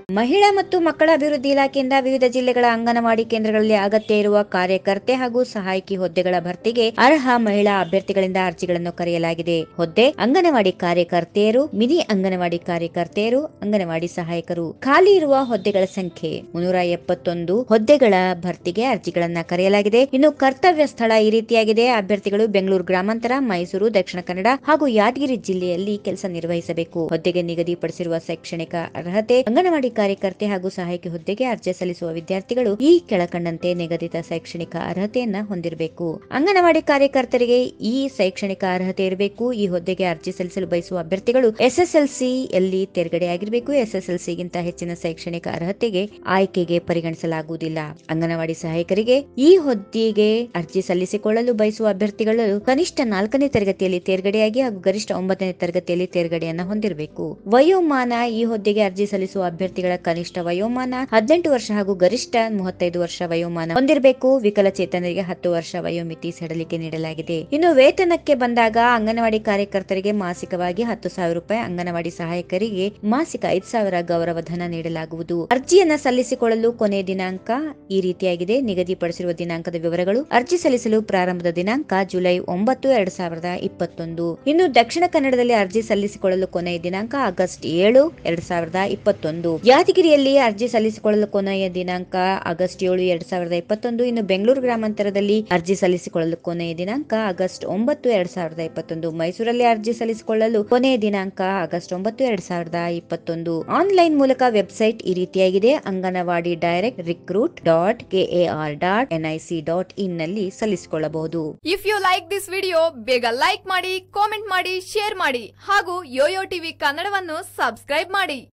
ಮಹಿಳಾ ಮತ್ತು ಮಕ್ಕಳ ಅಭಿವೃದ್ಧಿ ಇಲಾಖೆಯಿಂದ ವಿವಿಧ ಜಿಲ್ಲೆಗಳ ಅಂಗನವಾಡಿ ಕೇಂದ್ರಗಳಲ್ಲಿ ಅಗತ್ಯ ಇರುವ ಕಾರ್ಯಕರ್ತೆ ಹಾಗೂ ಸಹಾಯಕಿ ಹುದ್ದೆಗಳ ಭರ್ತಿಗೆ ಅರ್ಹ ಮಹಿಳಾ ಅಭ್ಯರ್ಥಿಗಳಿಂದ ಅರ್ಜಿಗಳನ್ನು ಕರೆಯಲಾಗಿದೆ ಹುದ್ದೆ ಅಂಗನವಾಡಿ ಕಾರ್ಯಕರ್ತೆಯರು ಮಿನಿ ಅಂಗನವಾಡಿ ಕಾರ್ಯಕರ್ತೆಯರು ಅಂಗನವಾಡಿ ಸಹಾಯಕರು ಖಾಲಿ ಇರುವ ಹುದ್ದೆಗಳ ಸಂಖ್ಯೆ ಮುನ್ನೂರ ಎಪ್ಪತ್ತೊಂದು ಹುದ್ದೆಗಳ ಭರ್ತಿಗೆ ಅರ್ಜಿಗಳನ್ನ ಕರೆಯಲಾಗಿದೆ ಇನ್ನು ಕರ್ತವ್ಯ ಸ್ಥಳ ಈ ರೀತಿಯಾಗಿದೆ ಅಭ್ಯರ್ಥಿಗಳು ಬೆಂಗಳೂರು ಗ್ರಾಮಾಂತರ ಮೈಸೂರು ದಕ್ಷಿಣ ಕನ್ನಡ ಹಾಗೂ ಯಾದಗಿರಿ ಜಿಲ್ಲೆಯಲ್ಲಿ ಕೆಲಸ ನಿರ್ವಹಿಸಬೇಕು ಹುದ್ದೆಗೆ ನಿಗದಿಪಡಿಸಿರುವ ಶೈಕ್ಷಣಿಕ ಅರ್ಹತೆ ಅಂಗನವಾಡಿ ಕಾರ್ಯಕರ್ತೆ ಹಾಗೂ ಸಹಾಯಕಿ ಹುದ್ದೆಗೆ ಅರ್ಜಿ ಸಲ್ಲಿಸುವ ವಿದ್ಯಾರ್ಥಿಗಳು ಈ ಕೆಳಕಂಡಂತೆ ನಿಗದಿತ ಶೈಕ್ಷಣಿಕ ಅರ್ಹತೆಯನ್ನ ಹೊಂದಿರಬೇಕು ಅಂಗನವಾಡಿ ಕಾರ್ಯಕರ್ತರಿಗೆ ಈ ಶೈಕ್ಷಣಿಕ ಅರ್ಹತೆ ಇರಬೇಕು ಈ ಹುದ್ದೆಗೆ ಅರ್ಜಿ ಸಲ್ಲಿಸಲು ಬಯಸುವ ಅಭ್ಯರ್ಥಿಗಳು ಎಸ್ಎಸ್ಎಲ್ಸಿ ಯಲ್ಲಿ ತೇರ್ಗಡೆಯಾಗಿರಬೇಕು ಎಸ್ಎಸ್ಎಲ್ಸಿ ಗಿಂತ ಹೆಚ್ಚಿನ ಶೈಕ್ಷಣಿಕ ಅರ್ಹತೆಗೆ ಆಯ್ಕೆಗೆ ಪರಿಗಣಿಸಲಾಗುವುದಿಲ್ಲ ಅಂಗನವಾಡಿ ಸಹಾಯಕರಿಗೆ ಈ ಹುದ್ದೆಗೆ ಅರ್ಜಿ ಸಲ್ಲಿಸಿಕೊಳ್ಳಲು ಬಯಸುವ ಅಭ್ಯರ್ಥಿಗಳು ಕನಿಷ್ಠ ನಾಲ್ಕನೇ ತರಗತಿಯಲ್ಲಿ ತೇರ್ಗಡೆಯಾಗಿ ಹಾಗೂ ಗರಿಷ್ಠ ಒಂಬತ್ತನೇ ತರಗತಿಯಲ್ಲಿ ತೇರ್ಗಡೆಯನ್ನ ಹೊಂದಿರಬೇಕು ವಯೋಮಾನ ಈ ಹುದ್ದೆಗೆ ಅರ್ಜಿ ಸಲ್ಲಿಸುವ ಅಭ್ಯರ್ಥಿಗಳ ಕನಿಷ್ಠ ವಯೋಮಾನ ಹದಿನೆಂಟು ವರ್ಷ ಹಾಗೂ ಗರಿಷ್ಠ ಮೂವತ್ತೈದು ವರ್ಷ ವಯೋಮಾನ ಹೊಂದಿರಬೇಕು ವಿಕಲಚೇತನರಿಗೆ ಹತ್ತು ವರ್ಷ ವಯೋಮಿತಿ ಸಡಲಿಕೆ ನೀಡಲಾಗಿದೆ ಇನ್ನು ವೇತನಕ್ಕೆ ಬಂದಾಗ ಅಂಗನವಾಡಿ ಕಾರ್ಯಕರ್ತರಿಗೆ ಮಾಸಿಕವಾಗಿ ಹತ್ತು ಸಾವಿರ ರೂಪಾಯಿ ಅಂಗನವಾಡಿ ಸಹಾಯಕರಿಗೆ ಮಾಸಿಕ ಐದು ಸಾವಿರ ಗೌರವಧನ ನೀಡಲಾಗುವುದು ಅರ್ಜಿಯನ್ನ ಸಲ್ಲಿಸಿಕೊಳ್ಳಲು ಕೊನೆ ದಿನಾಂಕ ಈ ರೀತಿಯಾಗಿದೆ ನಿಗದಿಪಡಿಸಿರುವ ದಿನಾಂಕದ ವಿವರಗಳು ಅರ್ಜಿ ಸಲ್ಲಿಸಲು ಪ್ರಾರಂಭದ ದಿನಾಂಕ ಜುಲೈ ಒಂಬತ್ತು ಎರಡ್ ಸಾವಿರದ ಇಪ್ಪತ್ತೊಂದು ಇನ್ನು ದಕ್ಷಿಣ ಕನ್ನಡದಲ್ಲಿ ಅರ್ಜಿ ಸಲ್ಲಿಸಿಕೊಳ್ಳಲು ಕೊನೆಯ ದಿನಾಂಕ ಆಗಸ್ಟ್ ಏಳು ಎರಡ್ ಸಾವಿರದ ಇಪ್ಪತ್ತೊಂದು ಯಾದಗಿರಿಯಲ್ಲಿ ಅರ್ಜಿ ಸಲ್ಲಿಸಿಕೊಳ್ಳಲು ಕೊನೆಯ ದಿನಾಂಕ ಆಗಸ್ಟ್ ಏಳು ಎರಡ್ ಸಾವಿರದ ಇಪ್ಪತ್ತೊಂದು ಇನ್ನು ಬೆಂಗಳೂರು ಗ್ರಾಮಾಂತರದಲ್ಲಿ ಅರ್ಜಿ ಸಲ್ಲಿಸಿಕೊಳ್ಳಲು ಕೊನೆಯ ದಿನಾಂಕ ಆಗಸ್ಟ್ ಒಂಬತ್ತು ಎರಡ್ ಸಾವಿರದ ಇಪ್ಪತ್ತೊಂದು ಮೈಸೂರಲ್ಲಿ ಅರ್ಜಿ ಸಲ್ಲಿಸಿಕೊಳ್ಳಲು ಕೊನೆಯ ದಿನಾಂಕ ಆಗಸ್ಟ್ ಒಂಬತ್ತು ಎರಡ್ ಸಾವಿರದ ಇಪ್ಪತ್ತೊಂದು ಆನ್ಲೈನ್ ಮೂಲಕ ವೆಬ್ಸೈಟ್ ಈ ರೀತಿಯಾಗಿದೆ anganwadi direct recruit dot KAR dot NIC dot in ನಲ್ಲಿ ಸಲ್ಲಿಸಿಕೊಳ್ಳಬಹುದು if you like this video ಬೇಗ ಲೈಕ್ ಮಾಡಿ ಕಾಮೆಂಟ್ ಮಾಡಿ ಶೇರ್ ಮಾಡಿ ಹಾಗೂ ಯೋಯೋ ಟಿವಿ ಕನ್ನಡವನ್ನು ಸಬ್ಸ್ಕ್ರೈಬ್ ಮಾಡಿ